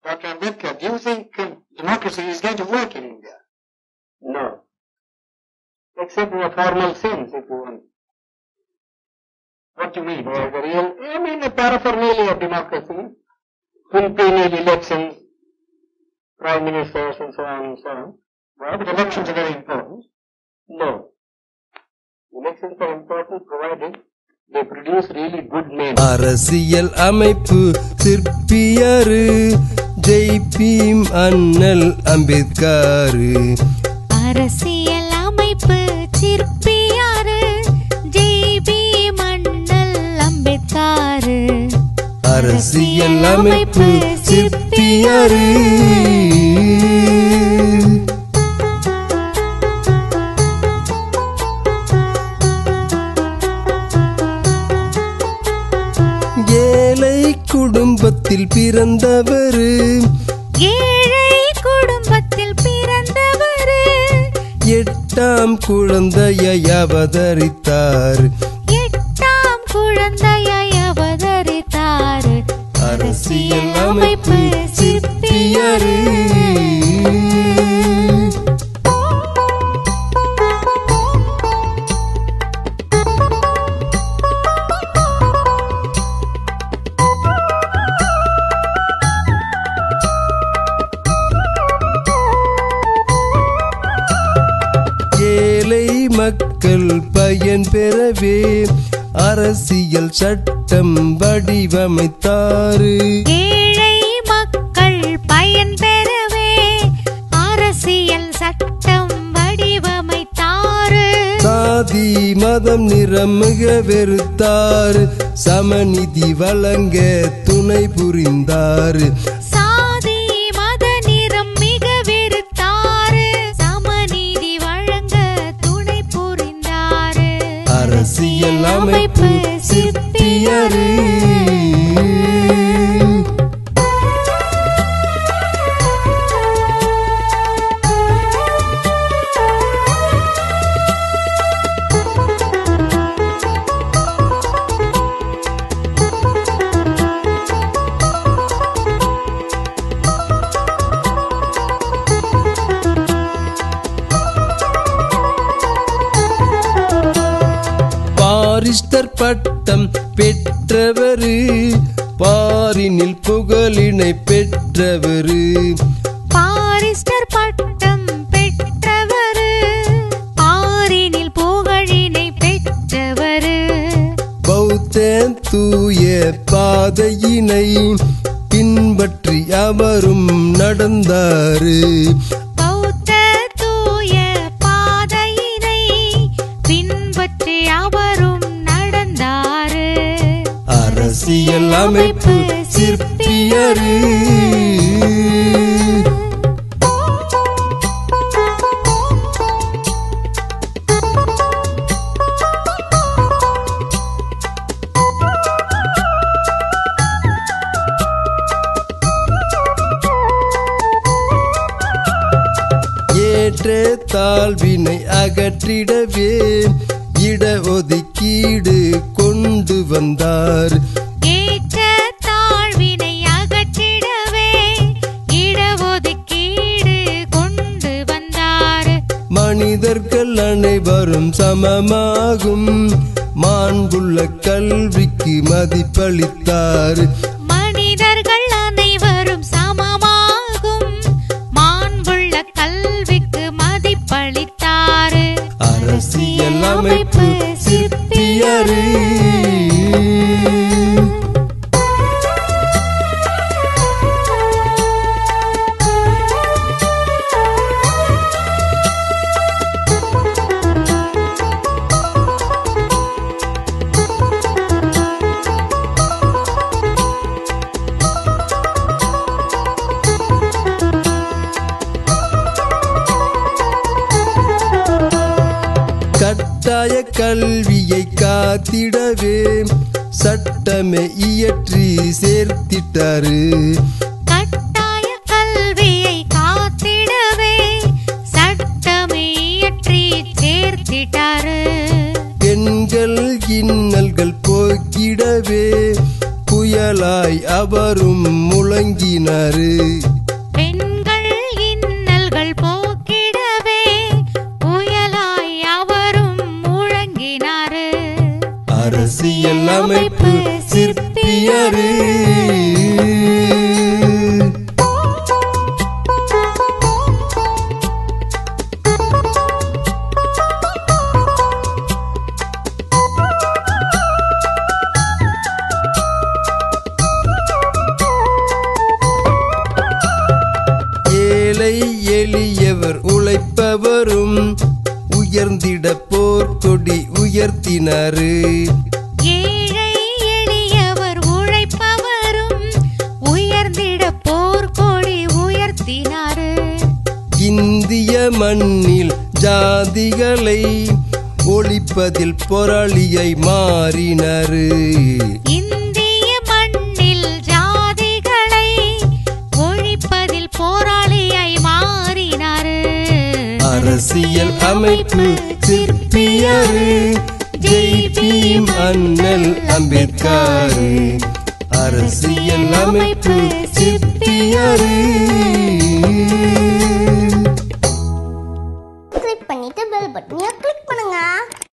Dr. Ambedkar, do you think uh, democracy is going to work in India? No. Except in a formal sense, if you want. What do you mean? Uh, the real, I mean, the paraphernalia of democracy, quinquennial elections, prime ministers and so on and so on. Well, but elections are very important. No. Elections are important provided they produce really good men. அரசியல் அமைப்பு சிற்பியாரு ஜெய்பீம் அண்ணல் அம்பேத்காரு அரசியல் அமைப்பு சிற்பியாரு JP Mandal Ambedkar அரசியல் அமைப்பு சிற்பியாரு ஏழை குடும்பத்தில் பிறந்தவரு ஏழை குடும்பத்தில் பிறந்தவரு எட்டாம் குழந்தையை அவதரித்தார் எட்டாம் குழந்தையாய் அவதரித்தாரு அரசியல் அமைப்பு சிற்பியாரு ஏழை மக்கள் பயன் பெறவே அரசியல் சட்டம் வடிவமைத்தாரு ஏழை மக்கள் பயன் பெறவே அரசியல் சட்டம் வடிவமைத்தாரு சாதி மதம் நிறமிக வெறுத்தார் சமநிதி வழங்க துணை புரிந்தார் சாதி மத நிறம் மிக வெறுத்தாரு சமநீதி வழங்க துணை புரிந்தாரு அரசியல் அமைப்பு சிற்பியாரு பாரிஸ்டர் பட்டம் பெற்றவரு பாரினில் புகழினை பெற்றவரு பாரிஸ்டர் பட்டம் பெற்றவரு ஆறினில் புகழினை பெற்றவரு பௌத்த தூய பாதையினை பின்பற்றி அவரும் நடந்தாரு பௌத்த தூய பாதையினை பின்பற்றி அவரும் நடந்தாரு அரசியல் அமைப்பு சிற்பியாரு ஏற்ற தாழ்வினை அகற்றிடவே இட ஒதுக்கீடு கொண்டு வந்தார் ஏற்ற தாழ்வினை அகற்றிடவே இடஒதுக்கீடு கொண்டு வந்தாரு மனிதர்கள் அனைவரும் சமமாகும் மாண்புள்ள கல்விக்கு மதிப்பளித்தார் மனிதர்கள் அனைவரும் சமமாகும் மாண்புள்ள கல்விக்கு மதிப்பளித்தாரு அரசியல் அமைப்பு சிற்பியாரு கட்டாய கல்வியை காத்திடவே சட்டமே இயற்றி சேர்த்திட்டாரு கட்டாய கல்வியை காத்திடவே சட்டமே இயற்றி சேர்த்திட்டாரு பெண்கள் இன்னல்கள் போக்கிடவே புயலாய் அவரும் முளை முழங்கினாரு பெண்கள் இன்னல்கள் போக்கிடவே புயலாய் அவரும் முழங்கினாரு அரசியல் அமைப்பு சிற்பியாரு ஏழை எளியவர் உழைப்பவரும் உயர்ந்திட போர்க்கொடி உயர்த்தினாரு ஏழை எளியவர் உழைப்பவரும் உயர்ந்திட போர்க்கொடி உயர்த்தினாரு இந்திய மண்ணில் ஜாதிகளை ஒழிப்பதில் போராளியை மாறினாரு இந்திய மண்ணில் ஜாதிகளை ஒழிப்பதில் போராளியாய் மாறினாரு அரசியல் அமைப்பு சிற்பியாரு ஜெய் பீம் அண்ணல் அம்பேத்கர் அரசியல் அமைப்பு சிற்பியாரு கிளிக் பண்ணிட்டு பெல் பட்டனையும் கிளிக் பண்ணுங்க